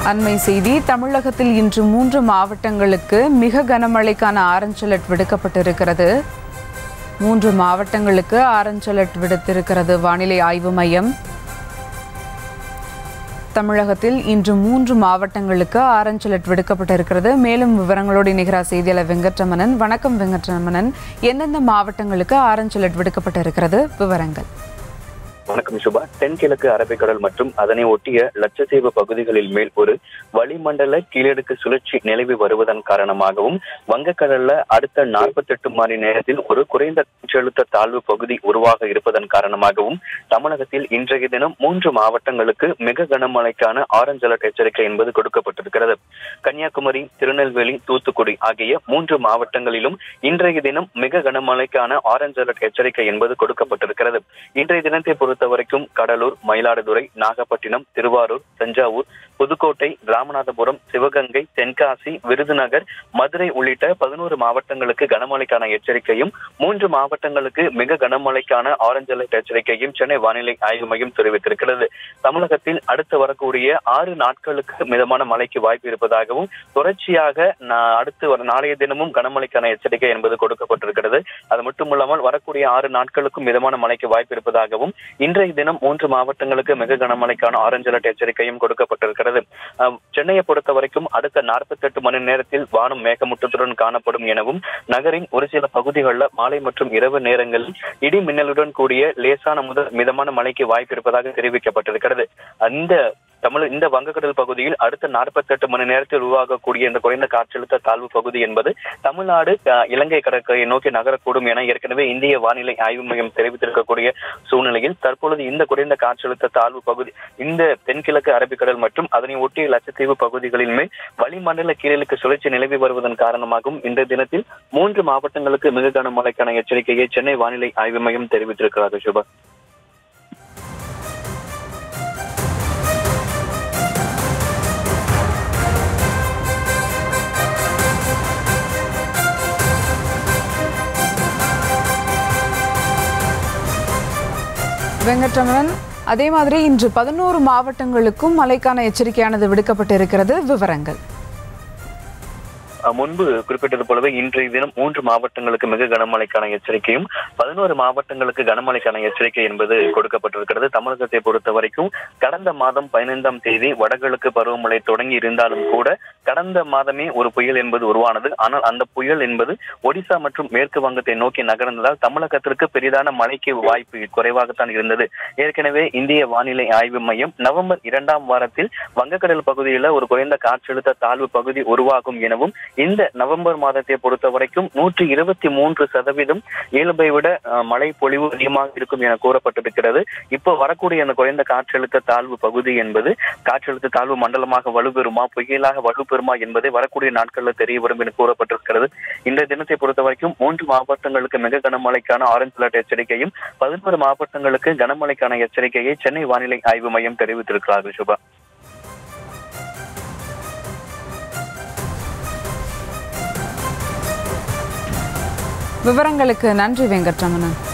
அண்மை செய்தி தமிழகத்தில் இன்று மூன்று மாவட்டங்களுக்கு மிக கனமழைக்கான ஆரஞ்ச் அலர்ட் விடுக்கப்பட்டிருக்கிறது மூன்று மாவட்டங்களுக்கு ஆரஞ்ச் அலர்ட் விடுத்திருக்கிறது வானிலை ஆய்வு மையம் தமிழகத்தில் இன்று மூன்று மாவட்டங்களுக்கு ஆரஞ்ச் அலர்ட் விடுக்கப்பட்டிருக்கிறது மேலும் விவரங்களோடு இணைகிறார் செய்தியாளர் வெங்கட்ரமணன் வணக்கம் வெங்கட்ரமணன் எந்தெந்த மாவட்டங்களுக்கு ஆரஞ்ச் அலர்ட் விடுக்கப்பட்டிருக்கிறது விவரங்கள் வணக்கம் சுபா தென்கிழக்கு அரபிக்கடல் மற்றும் அதனை ஒட்டிய லட்சத்தீவு பகுதிகளில் மேல் ஒரு வளிமண்டல கீழடுக்கு சுழற்சி நிலவி வருவதன் காரணமாகவும் வங்கக்கடல்ல அடுத்த நாற்பத்தி எட்டு மணி நேரத்தில் ஒரு குறைந்த காற்றழுத்த தாழ்வு பகுதி உருவாக இருப்பதன் காரணமாகவும் தமிழகத்தில் இன்றைய தினம் மூன்று மாவட்டங்களுக்கு மிக கனமழைக்கான ஆரஞ்ச் அலர்ட் எச்சரிக்கை என்பது கொடுக்கப்பட்டிருக்கிறது கன்னியாகுமரி திருநெல்வேலி தூத்துக்குடி ஆகிய மூன்று மாவட்டங்களிலும் இன்றைய தினம் மிக கனமழைக்கான ஆரஞ்ச் அலர்ட் எச்சரிக்கை என்பது கொடுக்கப்பட்டிருக்கிறது இன்றைய தினத்தை பொறுத்த வரைக்கும் கடலூர் மயிலாடுதுறை நாகப்பட்டினம் திருவாரூர் தஞ்சாவூர் புதுக்கோட்டை ராமநாதபுரம் சிவகங்கை தென்காசி விருதுநகர் மதுரை உள்ளிட்ட பதினோரு மாவட்டங்களுக்கு கனமழைக்கான எச்சரிக்கையும் மூன்று மாவட்டங்களுக்கு மிக கனமழைக்கான ஆரஞ்சு அலர்ட் எச்சரிக்கையும் சென்னை வானிலை ஆய்வு மையம் தெரிவித்திருக்கிறது தமிழகத்தில் அடுத்து வரக்கூடிய ஆறு நாட்களுக்கு மிதமான மழைக்கு வாய்ப்பு இருப்பதாகவும் தொடர்ச்சியாக நா- அடுத்து வர நாளைய தினமும் கனமழைக்கான எச்சரிக்கை என்பது கொடுக்கப்பட்டிருக்கிறது அது மட்டுமல்லாமல் வரக்கூடிய ஆறு நாட்களுக்கும் மிதமான மழைக்கு வாய்ப்பு இருப்பதாகவும் இன்றைய தினம் மூன்று மாவட்டங்களுக்கு மிக கனமழைக்கான ஆரஞ்சு அலர்ட் எச்சரிக்கையும் கொடுக்கப்பட்டிருக்கிறது அஹ், சென்னையை பொறுத்த வரைக்கும் அடுத்த 48 மணி நேரத்தில் வானம் மேகமூட்டத்துடன் காணப்படும் எனவும் நகரின் ஒரு சில பகுதிகளில் மாலை மற்றும் இரவு நேரங்களில் இடி மின்னலுடன் கூடிய லேசான முதல் மிதமான மழைக்கு வாய்ப்பு இருப்பதாக தெரிவிக்கப்பட்டிருக்கிறது அந்த தமிழ் இந்த வங்கக்கடல் பகுதியில் அடுத்த 48 மணி நேரத்தில் உருவாகக்கூடிய இந்த குறைந்த காற்றழுத்த தாழ்வு பகுதி என்பது தமிழ்நாடு அஹ், இலங்கை கடற்கரையை நோக்கி நகரக்கூடும் என ஏற்கனவே இந்திய வானிலை ஆய்வு மையம் தெரிவித்திருக்கக்கூடிய சூழ்நிலையில் தற்பொழுது இந்த குறைந்த காற்றழுத்த தாழ்வு பகுதி இந்த தென்கிழக்கு அரபிக்கடல் மற்றும் அதனை ஒட்டிய லட்சத்தீவு பகுதிகளின் மேல் வளிமண்டல கீழலுக்கு சுழற்சி நிலவி வருவதன் காரணமாகவும் இந்த தினத்தில் மூன்று மாவட்டங்களுக்கு மிக கனமழைக்கான எச்சரிக்கையை சென்னை வானிலை ஆய்வு மையம் தெரிவித்திருக்கிறார்கள் சுபா வெங்கட்ரமணன் அதே மாதிரி இன்று பதினோரு மாவட்டங்களுக்கும் மழைக்கான எச்சரிக்கையானது விடுக்கப்பட்டிருக்கிறது விவரங்கள் அஹ் முன்பு குறிப்பிட்டது போலவே இன்றைய தினம் மூன்று மாவட்டங்களுக்கு மிக கனமழைக்கான எச்சரிக்கையும் பதினோரு மாவட்டங்களுக்கு கனமழைக்கான எச்சரிக்கை என்பது கொடுக்கப்பட்டிருக்கிறது தமிழகத்தை பொறுத்த வரைக்கும் கடந்த மாதம் பதினைந்தாம் தேதி வடகிழக்கு பருவமழை தொடங்கி இருந்தாலும் கூட கடந்த மாதமே ஒரு புயல் என்பது உருவானது ஆனால் அந்த புயல் என்பது ஒடிசா மற்றும் மேற்கு வங்கத்தை நோக்கி நகர்ந்ததால் தமிழகத்திற்கு பெரிதான மழைக்கு வாய்ப்பு குறைவாகத்தான் இருந்தது ஏற்கனவே இந்திய வானிலை ஆய்வு மையம் நவம்பர் இரண்டாம் வாரத்தில் வங்கக்கடல் பகுதியில் ஒரு குறைந்த காற்றழுத்த தாழ்வு பகுதி உருவாகும் எனவும் இந்த நவம்பர் மாதத்தை பொறுத்த வரைக்கும் நூற்றி இருபத்தி மூன்று சதவீதம் இயல்பை விட அஹ், மழை பொழிவு அதிகமாக இருக்கும் என கூறப்பட்டிருக்கிறது இப்போ வரக்கூடிய அந்த குறைந்த காற்றழுத்த தாழ்வு பகுதி என்பது காற்றழுத்த தாழ்வு மண்டலமாக வலுப்பெறுமா புயலாக வலுப்பெறுமா என்பதை வரக்கூடிய நாட்களில் தெரிய வரும் என கூறப்பட்டிருக்கிறது இந்த தினத்தை பொறுத்த வரைக்கும் மூன்று மாவட்டங்களுக்கு மிக கனமழைக்கான ஆரஞ்சு அலர்ட் எச்சரிக்கையும் பதினோரு மாவட்டங்களுக்கு கனமழைக்கான எச்சரிக்கையை சென்னை வானிலை ஆய்வு மையம் தெரிவித்திருக்கிறார்கள் சுபா விவரங்களுக்கு நன்றி வெங்கட்ரமணன்